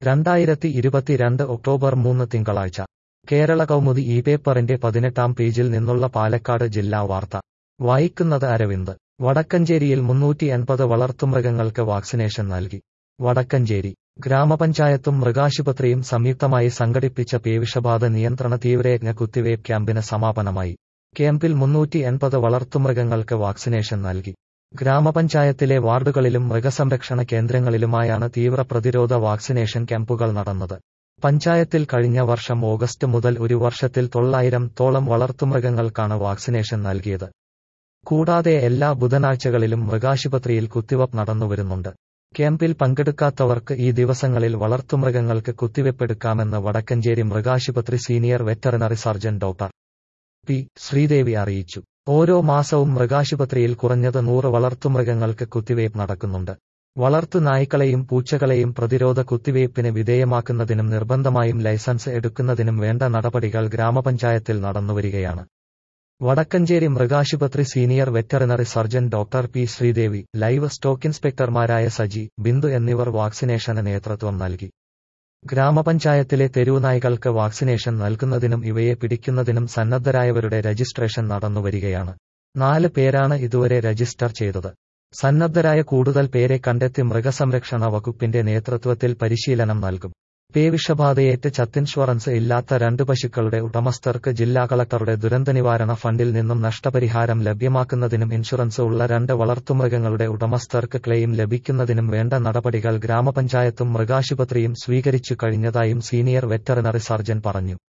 രണ്ടായിരത്തി ഇരുപത്തിരണ്ട് ഒക്ടോബർ മൂന്ന് തിങ്കളാഴ്ച കേരള കൗമുദി ഈ പേപ്പറിന്റെ പതിനെട്ടാം പേജിൽ നിന്നുള്ള പാലക്കാട് ജില്ലാ വാർത്ത വായിക്കുന്നത് അരവിന്ദ് വടക്കഞ്ചേരിയിൽ മുന്നൂറ്റി എൺപത് വളർത്തുമൃഗങ്ങൾക്ക് വാക്സിനേഷൻ നൽകി വടക്കഞ്ചേരി ഗ്രാമപഞ്ചായത്തും മൃഗാശുപത്രിയും സംയുക്തമായി സംഘടിപ്പിച്ച പേവിഷബാധ നിയന്ത്രണ തീവ്രയജ്ഞ കുത്തിവയ്പ് ക്യാമ്പിന് സമാപനമായി ക്യാമ്പിൽ മുന്നൂറ്റി എൺപത് വളർത്തുമൃഗങ്ങൾക്ക് വാക്സിനേഷൻ നൽകി ഗ്രാമപഞ്ചായത്തിലെ വാർഡുകളിലും മൃഗസംരക്ഷണ കേന്ദ്രങ്ങളിലുമായാണ് തീവ്ര പ്രതിരോധ വാക്സിനേഷൻ ക്യാമ്പുകൾ നടന്നത് പഞ്ചായത്തിൽ കഴിഞ്ഞ വർഷം ഓഗസ്റ്റ് മുതൽ ഒരു വർഷത്തിൽ തൊള്ളായിരം തോളം വളർത്തുമൃഗങ്ങൾക്കാണ് വാക്സിനേഷൻ നൽകിയത് കൂടാതെ എല്ലാ ബുധനാഴ്ചകളിലും മൃഗാശുപത്രിയിൽ കുത്തിവയ്പ് നടന്നുവരുന്നുണ്ട് ക്യാമ്പിൽ പങ്കെടുക്കാത്തവർക്ക് ഈ ദിവസങ്ങളിൽ വളർത്തുമൃഗങ്ങൾക്ക് കുത്തിവയ്പ്പെടുക്കാമെന്ന് വടക്കഞ്ചേരി മൃഗാശുപത്രി senior veterinary surgeon doctor P Sreedevi അറിയിച്ചു ഓരോ മാസവും മൃഗാശുപത്രിയിൽ കുറഞ്ഞത് നൂറ് വളർത്തുമൃഗങ്ങൾക്ക് കുത്തിവയ്പ് നടക്കുന്നുണ്ട് വളർത്തു നായ്ക്കളെയും പൂച്ചകളെയും പ്രതിരോധ കുത്തിവയ്പ്പിന് വിധേയമാക്കുന്നതിനും നിർബന്ധമായും ലൈസൻസ് എടുക്കുന്നതിനും വേണ്ട നടപടികൾ ഗ്രാമപഞ്ചായത്തിൽ നടന്നുവരികയാണ് വടക്കഞ്ചേരി മൃഗാശുപത്രി senior veterinary surgeon doctor P Sreedevi livestock ഇൻസ്പെക്ടർമാരായ സജി ബിന്ദു എന്നിവർ വാക്സിനേഷന് നേതൃത്വം നൽകി ഗ്രാമപഞ്ചായത്തിലെ തെരുവുനായ്ക്കൾക്ക് വാക്സിനേഷൻ നൽകുന്നതിനും ഇവയെ പിടിക്കുന്നതിനും സന്നദ്ധരായവരുടെ രജിസ്ട്രേഷൻ നടന്നുവരികയാണ് നാല് പേരാണ് ഇതുവരെ രജിസ്റ്റർ ചെയ്തത് സന്നദ്ധരായ കൂടുതൽ പേരെ കണ്ടെത്തി മൃഗസംരക്ഷണ വകുപ്പിന്റെ നേതൃത്വത്തിൽ പരിശീലനം നൽകും പേവിഷബാധയേറ്റ് ചത്തിൻഷുറൻസ് ഇല്ലാത്ത രണ്ട് പശുക്കളുടെ ഉടമസ്ഥർക്ക് ജില്ലാ കളക്ടറുടെ ദുരന്തനിവാരണ ഫണ്ടിൽ നിന്നും നഷ്ടപരിഹാരം ലഭ്യമാക്കുന്നതിനും ഇൻഷുറൻസ് ഉള്ള രണ്ട് വളർത്തുമൃഗങ്ങളുടെ ഉടമസ്ഥർക്ക് ക്ലെയിം ലഭിക്കുന്നതിനും വേണ്ട നടപടികൾ ഗ്രാമപഞ്ചായത്തും മൃഗാശുപത്രിയും സ്വീകരിച്ചു കഴിഞ്ഞതായും സീനിയർ വെറ്ററിനറി സർജൻ പറഞ്ഞു